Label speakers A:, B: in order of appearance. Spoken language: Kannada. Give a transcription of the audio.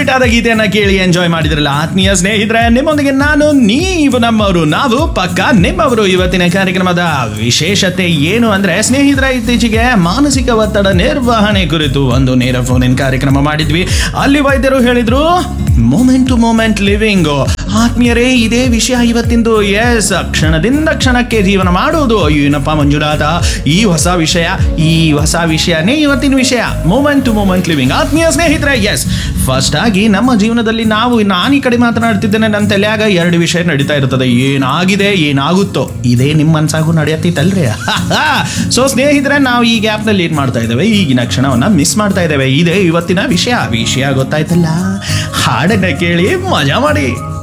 A: ಹಿಟ್ ಆದ ಗೀತೆಯನ್ನ ಕೇಳಿ ಎಂಜಾಯ್ ಮಾಡಿದ್ರಲ್ಲ ಆತ್ಮೀಯ ಸ್ನೇಹಿತರೆ ನಿಮ್ಮೊಂದಿಗೆ ನಾನು ನೀವು ನಮ್ಮವರು ನಾವು ಪಕ್ಕ ನಿಮ್ಮವರು ಇವತ್ತಿನ ಕಾರ್ಯಕ್ರಮದ ವಿಶೇಷತೆ ಏನು ಅಂದ್ರೆ ಸ್ನೇಹಿತರ ಇತ್ತೀಚೆಗೆ ಮಾನಸಿಕ ಒತ್ತಡ ನಿರ್ವಹಣೆ ಕುರಿತು ಒಂದು ನೇರ ಫೋನ್ ಇನ್ ಕಾರ್ಯಕ್ರಮ ಮಾಡಿದ್ವಿ ಅಲ್ಲಿ ವೈದ್ಯರು ಹೇಳಿದ್ರು ಮೂಮೆಂಟ್ ಟು ಮೂಮೆಂಟ್ ಲಿವಿಂಗ್ ಆತ್ಮೀಯರೇ ಇದೇ ವಿಷಯ ಇವತ್ತಿಂದು ಎಸ್ ಕ್ಷಣದಿಂದ ಕ್ಷಣಕ್ಕೆ ಜೀವನ ಮಾಡುವುದು ಏನಪ್ಪ ಮಂಜುನಾಥ ಈ ಹೊಸ ವಿಷಯ ಈ ಹೊಸ ವಿಷಯನೇ ಇವತ್ತಿನ ವಿಷಯ ಮೂಮೆಂಟ್ ಟು ಮೂಮೆಂಟ್ ಲಿವಿಂಗ್ ಆತ್ಮೀಯ ಸ್ನೇಹಿತರೆ ಎಸ್ ಫಸ್ಟ್ ಆಗಿ ನಮ್ಮ ಜೀವನದಲ್ಲಿ ನಾವು ನಾನು ಈ ಕಡೆ ಮಾತನಾಡ್ತಿದ್ದೇನೆ ನನ್ನ ತಲೆಯಾಗ ಎರಡು ವಿಷಯ ನಡೀತಾ ಇರ್ತದೆ ಏನಾಗಿದೆ ಏನಾಗುತ್ತೋ ಇದೇ ನಿಮ್ಮ ಮನ್ಸಾಗೂ ನಡೆಯತ್ತಿತ್ತಲ್ರಿ ಸೊ ಸ್ನೇಹಿತರೆ ನಾವು ಈ ಗ್ಯಾಪ್ನಲ್ಲಿ ಏನ್ ಮಾಡ್ತಾ ಇದ್ದೇವೆ ಈಗಿನ ಕ್ಷಣವನ್ನ ಮಿಸ್ ಮಾಡ್ತಾ ಇದ್ದೇವೆ ಇದೇ ಇವತ್ತಿನ ವಿಷಯ ವಿಷಯ ಗೊತ್ತಾಯ್ತಲ್ಲ ಹಾಡನ್ನ ಕೇಳಿ ಮಜಾ ಮಾಡಿ